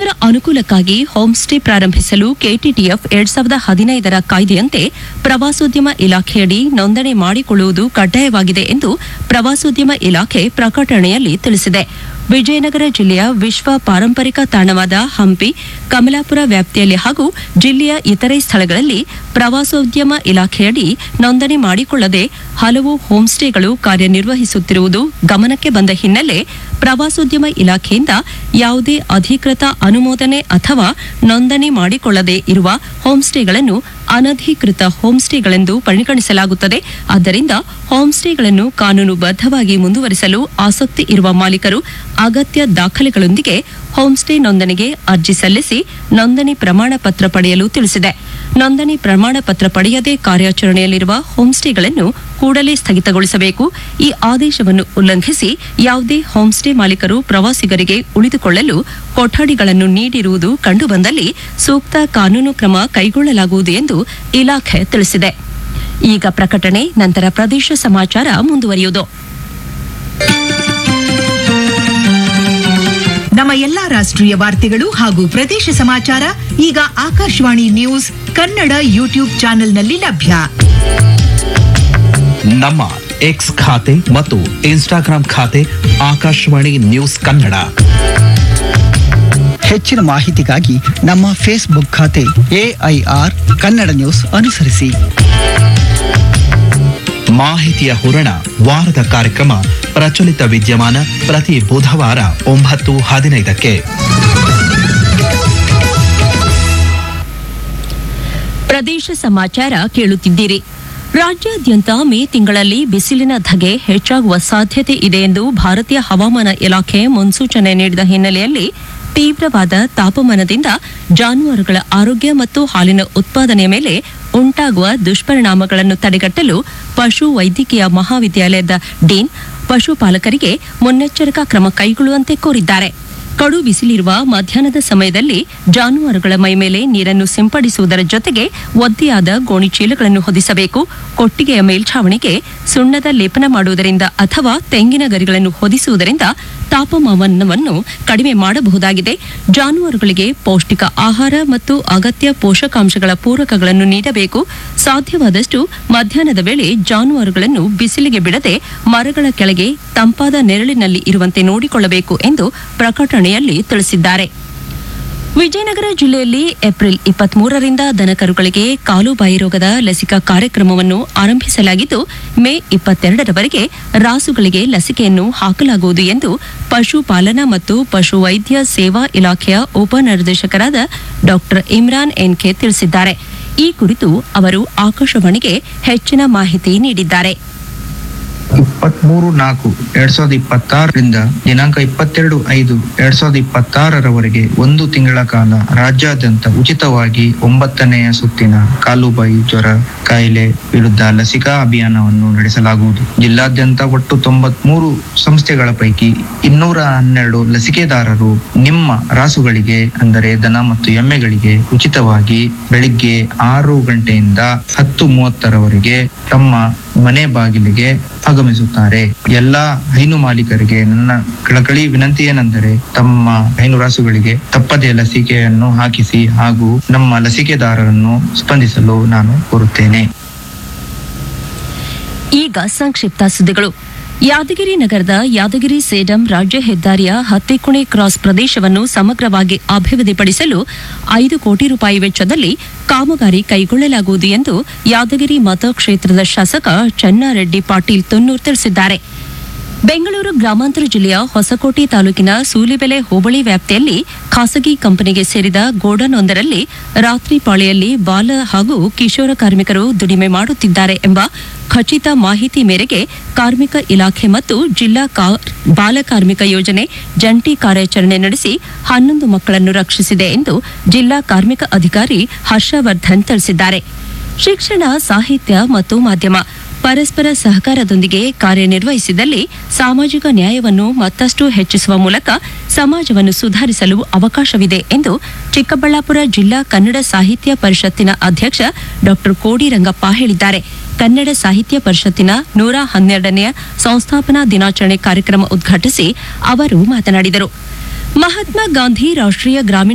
ಪ್ರವಾಸಿಗರ ಅನುಕೂಲಕ್ಕಾಗಿ home stay ಪ್ರಾರಂಭಿಸಲು ಕೆಟಿಟಿಎಫ್ ಎರಡ್ ಸಾವಿರದ ಹದಿನೈದರ ಕಾಯ್ದೆಯಂತೆ ಪ್ರವಾಸೋದ್ಯಮ ಇಲಾಖೆಯಡಿ ನೋಂದಣಿ ಮಾಡಿಕೊಳ್ಳುವುದು ಕಡ್ಡಾಯವಾಗಿದೆ ಎಂದು ಪ್ರವಾಸೋದ್ಯಮ ಇಲಾಖೆ ಪ್ರಕಟಣೆಯಲ್ಲಿ ತಿಳಿಸಿದೆ ವಿಜಯನಗರ ಜಿಲ್ಲೆಯ ವಿಶ್ವ ಪಾರಂಪರಿಕ ತಾಣವಾದ ಹಂಪಿ ಕಮಲಾಪುರ ವ್ಯಾಪ್ತಿಯಲ್ಲಿ ಹಾಗೂ ಜಿಲ್ಲೆಯ ಇತರೆ ಸ್ಥಳಗಳಲ್ಲಿ ಪ್ರವಾಸೋದ್ಯಮ ಇಲಾಖೆಯಡಿ ನೋಂದಣಿ ಮಾಡಿಕೊಳ್ಳದೆ ಹಲವು ಹೋಮ್ ಸ್ಟೇಗಳು ಕಾರ್ಯನಿರ್ವಹಿಸುತ್ತಿರುವುದು ಗಮನಕ್ಕೆ ಬಂದ ಹಿನ್ನೆಲೆ ಪ್ರವಾಸೋದ್ಯಮ ಇಲಾಖೆಯಿಂದ ಯಾವುದೇ ಅಧಿಕೃತ ಅನುಮೋದನೆ ಅಥವಾ ನೋಂದಣಿ ಮಾಡಿಕೊಳ್ಳದೆ ಇರುವ ಹೋಮ್ ಸ್ಟೇಗಳನ್ನು ಅನಧಿಕೃತ ಹೋಮ್ ಸ್ಟೇಗಳೆಂದು ಪರಿಗಣಿಸಲಾಗುತ್ತದೆ ಆದ್ದರಿಂದ ಹೋಮ್ ಸ್ಟೇಗಳನ್ನು ಕಾನೂನುಬದ್ಧವಾಗಿ ಮುಂದುವರಿಸಲು ಆಸಕ್ತಿ ಇರುವ ಮಾಲೀಕರು ಅಗತ್ಯ ದಾಖಲೆಗಳೊಂದಿಗೆ ಹೋಮ್ ಸ್ಟೇ ನೋಂದಣಿಗೆ ಅರ್ಜಿ ಸಲ್ಲಿಸಿ ನೋಂದಣಿ ಪ್ರಮಾಣ ಪತ್ರ ಪಡೆಯಲು ತಿಳಿಸಿದೆ ನೋಂದಣಿ ಪ್ರಮಾಣ ಪತ್ರ ಪಡೆಯದೆ ಕಾರ್ಯಾಚರಣೆಯಲ್ಲಿರುವ ಹೋಮ್ ಸ್ಟೇಗಳನ್ನು ಕೂಡಲೇ ಸ್ಥಗಿತಗೊಳಿಸಬೇಕು ಈ ಆದೇಶವನ್ನು ಉಲ್ಲಂಘಿಸಿ ಯಾವುದೇ ಹೋಮ್ ಸ್ಟೇ ಮಾಲೀಕರು ಪ್ರವಾಸಿಗರಿಗೆ ಉಳಿದುಕೊಳ್ಳಲು ಕೊಠಡಿಗಳನ್ನು ನೀಡಿರುವುದು ಕಂಡುಬಂದಲ್ಲಿ ಸೂಕ್ತ ಕಾನೂನು ಕ್ರಮ ಕೈಗೊಳ್ಳಲಾಗುವುದು ಎಂದು ಇಲಾಖೆ ತಿಳಿಸಿದೆ ಈಗ ಪ್ರಕಟಣೆ ನಂತರ ಪ್ರದೇಶ ಸಮಾಚಾರ ಮುಂದುವರಿಯುವುದು ನಮ್ಮ ಎಲ್ಲಾ ರಾಷ್ಟ್ರೀಯ ವಾರ್ತೆಗಳು ಹಾಗೂ ಪ್ರದೇಶ ಸಮಾಚಾರ ಈಗ ಆಕಾಶವಾಣಿ ನ್ಯೂಸ್ ಕನ್ನಡ ಯೂಟ್ಯೂಬ್ ಚಾನೆಲ್ನಲ್ಲಿ ಲಭ್ಯ ನಮ್ಮ ಎಕ್ಸ್ ಖಾತೆ ಮತ್ತು ಇನ್ಸ್ಟಾಗ್ರಾಂ ಖಾತೆ ಆಕಾಶವಾಣಿ ನ್ಯೂಸ್ ಕನ್ನಡ ಹೆಚ್ಚಿನ ಮಾಹಿತಿಗಾಗಿ ನಮ್ಮ ಫೇಸ್ಬುಕ್ ಖಾತೆ ಎಐಆರ್ ಕನ್ನಡ ನ್ಯೂಸ್ ಅನುಸರಿಸಿ ಮಾಹಿತಿಯ ಹೂರಣ ವಾರದ ಕಾರ್ಯಕ್ರಮ ಪ್ರಚಲಿತ ವಿದ್ಯಮಾನ ಪ್ರತಿ ಬುಧವಾರ ಒಂಬತ್ತು ಹದಿನೈದಕ್ಕೆ ಪ್ರದೇಶ ಸಮಾಚಾರ ಕೇಳುತ್ತಿದ್ದೀರಿ ರಾಜ್ಯಾದ್ಯಂತ ಮೇ ತಿಂಗಳಲ್ಲಿ ಬಿಸಿಲಿನ ಧಗೆ ಹೆಚ್ಚಾಗುವ ಸಾಧ್ಯತೆ ಇದೆ ಎಂದು ಭಾರತೀಯ ಹವಾಮಾನ ಇಲಾಖೆ ಮುನ್ಸೂಚನೆ ನೀಡಿದ ಹಿನ್ನೆಲೆಯಲ್ಲಿ ತೀವ್ರವಾದ ತಾಪಮಾನದಿಂದ ಜಾನುವಾರುಗಳ ಆರೋಗ್ಯ ಮತ್ತು ಹಾಲಿನ ಉತ್ಪಾದನೆಯ ಮೇಲೆ ಉಂಟಾಗುವ ದುಷ್ಪರಿಣಾಮಗಳನ್ನು ತಡೆಗಟ್ಟಲು ಪಶು ವೈದ್ಯಕೀಯ ಮಹಾವಿದ್ಯಾಲಯದ ಡೀನ್ ಪಶುಪಾಲಕರಿಗೆ ಮುನ್ನೆಚ್ಚರಿಕಾ ಕ್ರಮ ಕೈಗೊಳ್ಳುವಂತೆ ಕೋರಿದ್ದಾರೆ ಕಡು ಬಿಸಿಲಿರುವ ಮಧ್ಯಾಹ್ನದ ಸಮಯದಲ್ಲಿ ಜಾನುವಾರುಗಳ ಮೈಮೇಲೆ ನೀರನ್ನು ಸಿಂಪಡಿಸುವುದರ ಜೊತೆಗೆ ಒದ್ದೆಯಾದ ಗೋಣಿ ಚೀಲಗಳನ್ನು ಹೊದಿಸಬೇಕು ಕೊಟ್ಟಿಗೆಯ ಮೇಲ್ಛಾವಣಿಗೆ ಸುಣ್ಣದ ಲೇಪನ ಮಾಡುವುದರಿಂದ ಅಥವಾ ತೆಂಗಿನ ಗರಿಗಳನ್ನು ಹೊದಿಸುವುದರಿಂದ ತಾಪಮಾನವನ್ನು ಕಡಿಮೆ ಮಾಡಬಹುದಾಗಿದೆ ಜಾನುವಾರುಗಳಿಗೆ ಪೌಷ್ಟಿಕ ಆಹಾರ ಮತ್ತು ಅಗತ್ಯ ಪೋಷಕಾಂಶಗಳ ಪೂರಕಗಳನ್ನು ನೀಡಬೇಕು ಸಾಧ್ಯವಾದಷ್ಟು ಮಧ್ಯಾಹ್ನದ ವೇಳೆ ಜಾನುವಾರುಗಳನ್ನು ಬಿಸಿಲಿಗೆ ಬಿಡದೆ ಮರಗಳ ಕೆಳಗೆ ತಂಪಾದ ನೆರಳಿನಲ್ಲಿ ಇರುವಂತೆ ನೋಡಿಕೊಳ್ಳಬೇಕು ಎಂದು ಪ್ರಕಟಣೆಯಲ್ಲಿ ತಿಳಿಸಿದ್ದಾರೆ ವಿಜಯನಗರ ಜಿಲ್ಲೆಯಲ್ಲಿ ಏಪ್ರಿಲ್ ಇಪ್ಪತ್ಮೂರರಿಂದ ದನಕರುಗಳಿಗೆ ಕಾಲುಬಾಯಿ ರೋಗದ ಲಸಿಕಾ ಕಾರ್ಯಕ್ರಮವನ್ನು ಆರಂಭಿಸಲಾಗಿದ್ದು ಮೇ ಇಪ್ಪತ್ತೆರಡರವರೆಗೆ ರಾಸುಗಳಿಗೆ ಲಸಿಕೆಯನ್ನು ಹಾಕಲಾಗುವುದು ಎಂದು ಪಶುಪಾಲನಾ ಮತ್ತು ಪಶು ವೈದ್ಯ ಸೇವಾ ಇಲಾಖೆಯ ಉಪನಿರ್ದೇಶಕರಾದ ಡಾ ಇಮ್ರಾನ್ ಎನ್ಕೆ ತಿಳಿಸಿದ್ದಾರೆ ಈ ಕುರಿತು ಅವರು ಆಕಾಶವಾಣಿಗೆ ಹೆಚ್ಚಿನ ಮಾಹಿತಿ ನೀಡಿದ್ದಾರೆ ಇಪ್ಪತ್ಮೂರು ನಾಲ್ಕು ಎರಡ್ ಸಾವಿರದ ಇಪ್ಪತ್ತಾರರಿಂದ ದಿನಾಂಕ ಇಪ್ಪತ್ತೆರಡು ಐದು ಎರಡ್ ಸಾವಿರದ ಇಪ್ಪತ್ತಾರರವರೆಗೆ ಒಂದು ತಿಂಗಳ ಕಾಲ ರಾಜ್ಯಾದ್ಯಂತ ಉಚಿತವಾಗಿ ಒಂಬತ್ತನೆಯ ಸುತ್ತಿನ ಕಾಲುಬಾಯಿ ಜ್ವರ ಕಾಯಿಲೆ ವಿರುದ್ಧ ಲಸಿಕಾ ಅಭಿಯಾನವನ್ನು ನಡೆಸಲಾಗುವುದು ಜಿಲ್ಲಾದ್ಯಂತ ಒಟ್ಟು ತೊಂಬತ್ಮೂರು ಸಂಸ್ಥೆಗಳ ಪೈಕಿ ಇನ್ನೂರ ಹನ್ನೆರಡು ಲಸಿಕೆದಾರರು ನಿಮ್ಮ ರಾಸುಗಳಿಗೆ ಅಂದರೆ ದನ ಮತ್ತು ಎಮ್ಮೆಗಳಿಗೆ ಉಚಿತವಾಗಿ ಬೆಳಿಗ್ಗೆ ಆರು ಗಂಟೆಯಿಂದ ಹತ್ತು ಮೂವತ್ತರವರೆಗೆ ತಮ್ಮ ಮನೆ ಬಾಗಿಲಿಗೆ ಆಗಮಿಸುತ್ತಾರೆ ಎಲ್ಲಾ ಹೈನು ಮಾಲೀಕರಿಗೆ ನನ್ನ ಕಳಕಳಿ ವಿನಂತಿ ಏನೆಂದರೆ ತಮ್ಮ ಹೈನು ರಾಸುಗಳಿಗೆ ತಪ್ಪದೆ ಲಸಿಕೆಯನ್ನು ಹಾಕಿಸಿ ಹಾಗೂ ನಮ್ಮ ಲಸಿಕೆದಾರರನ್ನು ಸ್ಪಂದಿಸಲು ನಾನು ಕೋರುತ್ತೇನೆ ಈಗ ಸಂಕ್ಷಿಪ್ತ ಸುದ್ದಿಗಳು ಯಾದಗಿರಿ ನಗರದ ಯಾದಗಿರಿ ಸೇಡಂ ರಾಜ್ಯ ಹೆದ್ದಾರಿಯ ಹತ್ತಿಕುಣಿ ಕ್ರಾಸ್ ಪ್ರದೇಶವನ್ನು ಸಮಗ್ರವಾಗಿ ಅಭಿವೃದ್ಧಿಪಡಿಸಲು ಐದು ಕೋಟಿ ರೂಪಾಯಿ ವೆಚ್ಚದಲ್ಲಿ ಕಾಮಗಾರಿ ಕೈಗೊಳ್ಳಲಾಗುವುದು ಎಂದು ಯಾದಗಿರಿ ಮತಕ್ಷೇತ್ರದ ಶಾಸಕ ಚನ್ನಾರೆಡ್ಡಿ ಪಾಟೀಲ್ ತುನ್ನೂರ್ ತಿಳಿಸಿದ್ದಾರೆ ಬೆಂಗಳೂರು ಗ್ರಾಮಾಂತರ ಜಿಲ್ಲೆಯ ಹೊಸಕೋಟೆ ತಾಲೂಕಿನ ಸೂಲಿಬೆಲೆ ಹೋಬಳಿ ವ್ಯಾಪ್ತಿಯಲ್ಲಿ ಖಾಸಗಿ ಕಂಪನಿಗೆ ಸೇರಿದ ಗೋಡನ್ ಒಂದರಲ್ಲಿ ರಾತ್ರಿ ಪಾಳಿಯಲ್ಲಿ ಬಾಲ ಹಾಗೂ ಕಿಶೋರ ಕಾರ್ಮಿಕರು ದುಡಿಮೆ ಮಾಡುತ್ತಿದ್ದಾರೆ ಎಂಬ ಖಚಿತ ಮಾಹಿತಿ ಮೇರೆಗೆ ಕಾರ್ಮಿಕ ಇಲಾಖೆ ಮತ್ತು ಜಿಲ್ಲಾ ಕಾ- ಬಾಲ ಕಾರ್ಮಿಕ ಯೋಜನೆ ಜಂಟಿ ಕಾರ್ಯಾಚರಣೆ ನಡೆಸಿ ಹನ್ನೊಂದು ಮಕ್ಕಳನ್ನು ರಕ್ಷಿಸಿದೆ ಎಂದು ಜಿಲ್ಲಾ ಕಾರ್ಮಿಕ ಅಧಿಕಾರಿ ಹರ್ಷವರ್ಧನ್ ತಿಳಿಸಿದ್ದಾರೆ ಶಿಕ್ಷಣ ಸಾಹಿತ್ಯ ಮತ್ತು ಮಾಧ್ಯಮ ಪರಸ್ಪರ ಸಹಕಾರದೊಂದಿಗೆ ಕಾರ್ಯನಿರ್ವಹಿಸಿದಲ್ಲಿ ಸಾಮಾಜಿಕ ನ್ಯಾಯವನ್ನು ಮತ್ತಷ್ಟು ಹೆಚ್ಚಿಸುವ ಮೂಲಕ ಸಮಾಜವನ್ನು ಸುಧಾರಿಸಲು ಅವಕಾಶವಿದೆ ಎಂದು ಚಿಕ್ಕಬಳ್ಳಾಪುರ ಜಿಲ್ಲಾ ಕನ್ನಡ ಸಾಹಿತ್ಯ ಪರಿಷತ್ತಿನ ಅಧ್ಯಕ್ಷ ಡಾ ಕೋಡಿ ರಂಗಪ್ಪ ಹೇಳಿದ್ದಾರೆ ಕನ್ನಡ ಸಾಹಿತ್ಯ ಪರಿಷತ್ತಿನ ನೂರ ಹನ್ನೆರಡನೆಯ ಸಂಸ್ಥಾಪನಾ ದಿನಾಚರಣೆ ಕಾರ್ಯಕ್ರಮ ಉದ್ಘಾಟಿಸಿ ಅವರು ಮಾತನಾಡಿದರು ಮಹಾತ್ಮ ಗಾಂಧಿ ರಾಷ್ಟ್ರೀಯ ಗ್ರಾಮೀಣ